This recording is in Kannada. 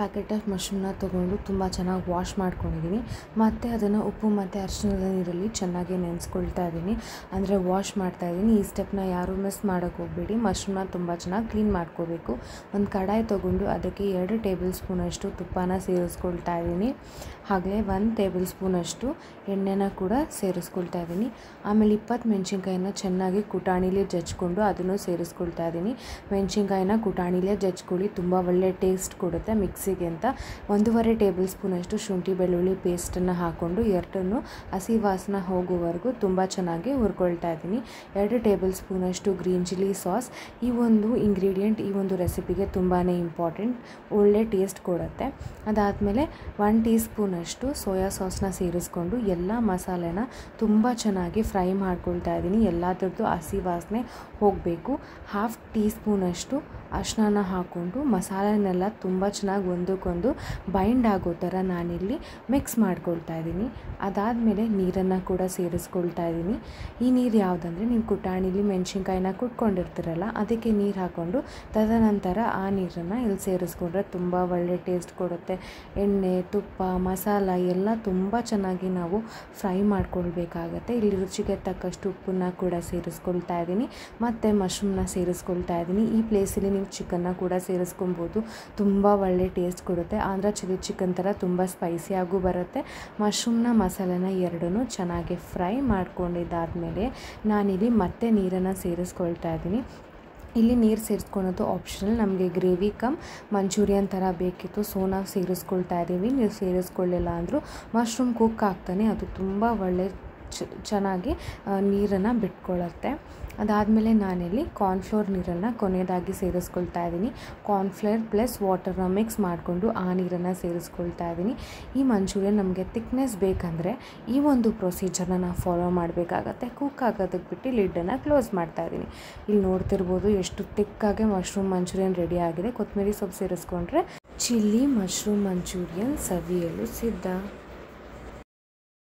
ಪ್ಯಾಕೆಟ್ ಆಫ್ ಮಶ್ರೂಮ್ನ ತೊಗೊಂಡು ತುಂಬ ಚೆನ್ನಾಗಿ ವಾಶ್ ಮಾಡ್ಕೊಂಡಿದ್ದೀನಿ ಮತ್ತು ಅದನ್ನು ಉಪ್ಪು ಮತ್ತು ಅರಿಶಿಣದ ನೀರಲ್ಲಿ ಚೆನ್ನಾಗಿ ನೆನೆಸ್ಕೊಳ್ತಾ ಇದ್ದೀನಿ ಅಂದರೆ ವಾಶ್ ಮಾಡ್ತಾ ಇದ್ದೀನಿ ಈ ಸ್ಟೆಪ್ನ ಯಾರೂ ಮಿಸ್ ಮಾಡೋಕ್ಕೆ ಹೋಗಬೇಡಿ ಮಶ್ರೂಮ್ನ ತುಂಬ ಚೆನ್ನಾಗಿ ಕ್ಲೀನ್ ಮಾಡ್ಕೋಬೇಕು ಒಂದು ಕಡಾಯಿ ತೊಗೊಂಡು ಅದಕ್ಕೆ ಎರಡು ಟೇಬಲ್ ಸ್ಪೂನಷ್ಟು ತುಪ್ಪನ ಸೇರಿಸ್ಕೊಳ್ತಾ ಇದ್ದೀನಿ ಹಾಗಲೇ ಒಂದು ಟೇಬಲ್ ಸ್ಪೂನಷ್ಟು ಎಣ್ಣೆನ ಕೂಡ ಸೇರಿಸ್ಕೊಳ್ತಾ ಇದ್ದೀನಿ ಆಮೇಲೆ ಇಪ್ಪತ್ತು ಮೆಣಸಿನ್ಕಾಯಿನ ಚೆನ್ನಾಗಿ ಕುಟಾಣಿಲಿ ಜಜ್ಕೊಂಡು ಅದನ್ನು ಸೇರಿಸ್ಕೊಳ್ತಾ ಇದ್ದೀನಿ ಮೆಣಸಿನ್ಕಾಯಿನ ಕುಟಾಣಿಲೇ ಜಜ್ಕೊಳ್ಳಿ ತುಂಬ ಒಳ್ಳೆ ಟೇಸ್ಟ್ ಕೊಡುತ್ತೆ ಮಿಕ್ಸಿಗೆ ಅಂತ ಒಂದೂವರೆ ಟೇಬಲ್ ಸ್ಪೂನಷ್ಟು ಶುಂಠಿ ಬೆಳ್ಳುಳ್ಳಿ ಪೇಸ್ಟನ್ನು ಹಾಕ್ಕೊಂಡು ಎರಡನ್ನು ಹಸಿ ವಾಸನ ಹೋಗುವವರೆಗೂ ತುಂಬ ಚೆನ್ನಾಗಿ ಹುರ್ಕೊಳ್ತಾ ಇದ್ದೀನಿ ಎರಡು ಟೇಬಲ್ ಸ್ಪೂನಷ್ಟು ಗ್ರೀನ್ ಚಿಲ್ಲಿ ಸಾಸ್ ಈ ಒಂದು ಇಂಗ್ರೀಡಿಯೆಂಟ್ ಈ ಒಂದು ರೆಸಿಪಿಗೆ ತುಂಬಾ ಇಂಪಾರ್ಟೆಂಟ್ ಒಳ್ಳೆ ಟೇಸ್ಟ್ ಕೊಡುತ್ತೆ ಅದಾದಮೇಲೆ ಒನ್ ಟೀ ಸ್ಪೂನಷ್ಟು ಸೋಯಾ ಸಾಸ್ನ ಸೇರಿಸ್ಕೊಂಡು ಎಲ್ಲ ಮಸಾಲೆನ ತುಂಬ ಚೆನ್ನಾಗಿ ಫ್ರೈ ಮಾಡ್ಕೊಳ್ತಾ ಇದ್ದೀನಿ ಎಲ್ಲದರದ್ದು ಹಸಿ ವಾಸನೆ ಹೋಗಬೇಕು ಹಾಫ್ ಟೀ ಸ್ಪೂನಷ್ಟು ಅರ್ಶಿನ ಹಾಕ್ಕೊಂಡು ಮಸಾಲೆನೆಲ್ಲ ತುಂಬ ಚೆನ್ನಾಗಿ ಒಂದಕ್ಕೊಂದು ಬೈಂಡ್ ಆಗೋ ಥರ ನಾನಿಲ್ಲಿ ಮಿಕ್ಸ್ ಮಾಡ್ಕೊಳ್ತಾ ಇದ್ದೀನಿ ಅದಾದಮೇಲೆ ನೀರನ್ನು ಕೂಡ ಸೇರಿಸ್ಕೊಳ್ತಾ ಇದ್ದೀನಿ ಈ ನೀರು ಯಾವುದಂದರೆ ನೀವು ಕುಟಾಣಿಲಿ ಮೆಣಸಿನ್ಕಾಯಿನ ಕುಟ್ಕೊಂಡಿರ್ತೀರಲ್ಲ ಅದಕ್ಕೆ ನೀರು ಹಾಕ್ಕೊಂಡು ತದನಂತರ ಆ ನೀರನ್ನು ಇಲ್ಲಿ ಸೇರಿಸ್ಕೊಂಡ್ರೆ ತುಂಬ ಒಳ್ಳೆ ಟೇಸ್ಟ್ ಕೊಡುತ್ತೆ ಎಣ್ಣೆ ತುಪ್ಪ ಮಸಾಲ ಎಲ್ಲ ತುಂಬ ಚೆನ್ನಾಗಿ ನಾವು ಫ್ರೈ ಮಾಡ್ಕೊಳ್ಬೇಕಾಗತ್ತೆ ಇಲ್ಲಿ ರುಚಿಗೆ ತಕ್ಕಷ್ಟು ಉಪ್ಪನ್ನ ಕೂಡ ಸೇರಿಸ್ಕೊಳ್ತಾ ಇದ್ದೀನಿ ಮತ್ತು ಮಶ್ರೂಮ್ನ ಸೇರಿಸ್ಕೊಳ್ತಾ ಇದ್ದೀನಿ ಈ ಪ್ಲೇಸಲ್ಲಿ ನೀವು ಚಿಕನ್ನ ಕೂಡ ಸೇರಿಸ್ಕೊಬೋದು ತುಂಬ ಒಳ್ಳೆ ಟೇಸ್ಟ್ ಕೊಡುತ್ತೆ ಆಂಧ್ರ ಚಿಲ್ಲಿ ಚಿಕನ್ ಥರ ತುಂಬ ಸ್ಪೈಸಿಯಾಗೂ ಬರುತ್ತೆ ಮಶ್ರೂಮ್ನ ಮಸಾಲೆನ ಎರಡೂ ಚೆನ್ನಾಗಿ ಫ್ರೈ ಮಾಡ್ಕೊಂಡಿದ್ದಾದಮೇಲೆ ನಾನಿಲ್ಲಿ ಮತ್ತೆ ನೀರನ್ನು ಸೇರಿಸ್ಕೊಳ್ತಾ ಇದ್ದೀನಿ ಇಲ್ಲಿ ನೀರು ಸೇರಿಸ್ಕೊಳೋದು ಆಪ್ಷನಲ್ ನಮಗೆ ಗ್ರೇವಿ ಕಮ್ ಮಂಚೂರಿಯನ್ ಥರ ಬೇಕಿತ್ತು ಸೊ ನಾವು ಸೇರಿಸ್ಕೊಳ್ತಾ ಇದ್ದೀವಿ ನೀವು ಸೇರಿಸ್ಕೊಳ್ಳಿಲ್ಲ ಅಂದರೂ ಮಶ್ರೂಮ್ ಕುಕ್ ಆಗ್ತಾನೆ ಅದು ತುಂಬ ಒಳ್ಳೆ ಚೆನ್ನಾಗಿ ನೀರನ್ನು ಬಿಟ್ಕೊಳ್ಳುತ್ತೆ ಅದಾದಮೇಲೆ ನಾನಿಲ್ಲಿ ಕಾರ್ನ್ಫ್ಲೋರ್ ನೀರನ್ನು ಕೊನೆಯದಾಗಿ ಸೇರಿಸ್ಕೊಳ್ತಾ ಇದ್ದೀನಿ ಕಾರ್ನ್ಫ್ಲೋರ್ ಪ್ಲಸ್ ವಾಟರ್ನ ಮಿಕ್ಸ್ ಮಾಡಿಕೊಂಡು ಆ ನೀರನ್ನು ಸೇರಿಸ್ಕೊಳ್ತಾ ಇದ್ದೀನಿ ಈ ಮಂಚೂರಿಯನ್ ನಮಗೆ ತಿಕ್ನೆಸ್ ಬೇಕಂದರೆ ಈ ಒಂದು ಪ್ರೊಸೀಜರ್ನ ನಾವು ಫಾಲೋ ಮಾಡಬೇಕಾಗತ್ತೆ ಕುಕ್ ಆಗೋದಕ್ಕೆ ಬಿಟ್ಟು ಲಿಡ್ಡನ್ನು ಕ್ಲೋಸ್ ಮಾಡ್ತಾ ಇದ್ದೀನಿ ಇಲ್ಲಿ ನೋಡ್ತಿರ್ಬೋದು ಎಷ್ಟು ತಿಕ್ಕಾಗೆ ಮಶ್ರೂಮ್ ಮಂಚೂರಿಯನ್ ರೆಡಿ ಆಗಿದೆ ಕೊತ್ತಂಬರಿ ಸೊಪ್ಪು ಸೇರಿಸ್ಕೊಂಡ್ರೆ ಚಿಲ್ಲಿ ಮಶ್ರೂಮ್ ಮಂಚೂರಿಯನ್ ಸವಿಯಲು ಸಿದ್ಧ